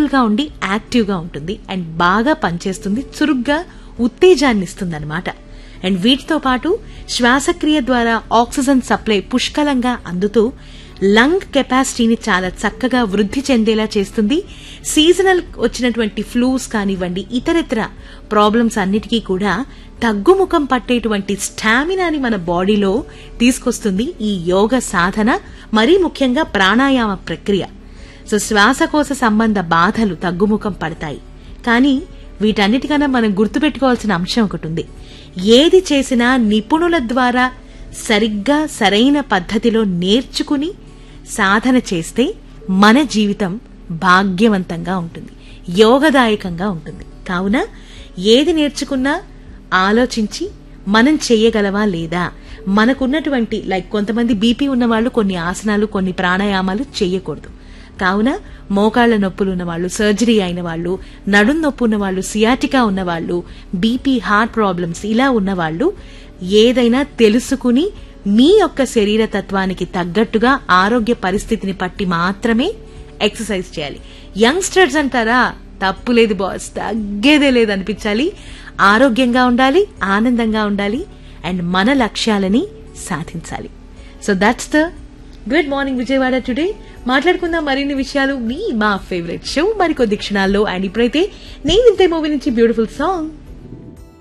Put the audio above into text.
గా ఉండి యాక్టివ్ గా ఉంటుంది అండ్ బాగా పనిచేస్తుంది చురుగ్గా ఉత్తేజాన్ని ఇస్తుంది అనమాట అండ్ వీటితో పాటు శ్వాసక్రియ ద్వారా ఆక్సిజన్ సప్లై పుష్కలంగా అందుతూ లంగ్ కెపాసిటీని చాలా చక్కగా వృద్ధి చెందేలా చేస్తుంది సీజనల్ వచ్చినటువంటి ఫ్లూస్ కానివ్వండి ఇతరితర ప్రాబ్లమ్స్ అన్నిటికీ కూడా తగ్గుముఖం పట్టేటువంటి స్టామినాని మన బాడీలో తీసుకొస్తుంది ఈ యోగ సాధన మరీ ముఖ్యంగా ప్రాణాయామ ప్రక్రియ సో శ్వాసకోశ సంబంధ బాధలు తగ్గుముఖం పడతాయి కానీ వీటన్నిటికన్నా మనం గుర్తుపెట్టుకోవాల్సిన అంశం ఒకటి ఉంది ఏది చేసినా నిపుణుల ద్వారా సరిగ్గా సరైన పద్ధతిలో నేర్చుకుని సాధన చేస్తే మన జీవితం భాగ్యవంతంగా ఉంటుంది యోగదాయకంగా ఉంటుంది కావున ఏది నేర్చుకున్నా ఆలోచించి మనం చేయగలవా లేదా మనకున్నటువంటి లైక్ కొంతమంది బీపీ ఉన్నవాళ్ళు కొన్ని ఆసనాలు కొన్ని ప్రాణాయామాలు చేయకూడదు కావున మోకాళ్ల నొప్పులు ఉన్నవాళ్ళు సర్జరీ అయిన వాళ్ళు నడుం నొప్పి ఉన్నవాళ్ళు సియాటికా ఉన్నవాళ్ళు బీపీ హార్ట్ ప్రాబ్లమ్స్ ఇలా ఉన్నవాళ్ళు ఏదైనా తెలుసుకుని మీ యొక్క శరీర తత్వానికి తగ్గట్టుగా ఆరోగ్య పరిస్థితిని పట్టి మాత్రమే ఎక్సర్సైజ్ చేయాలి యంగ్స్టర్స్ అంటారా తప్పు లేదు బాస్ తగ్గేదే లేదు అనిపించాలి ఆరోగ్యంగా ఉండాలి ఆనందంగా ఉండాలి అండ్ మన లక్ష్యాలని సాధించాలి so that's the good morning Vijayawada today మాట్లాడుకుందాం మరిన్ని విషయాలు మీ మా ఫేవరెట్ షో మరికొద్ది క్షణాల్లో అండ్ ఇప్పుడైతే నేను ఇంతే మూవీ నుంచి బ్యూటిఫుల్ సాంగ్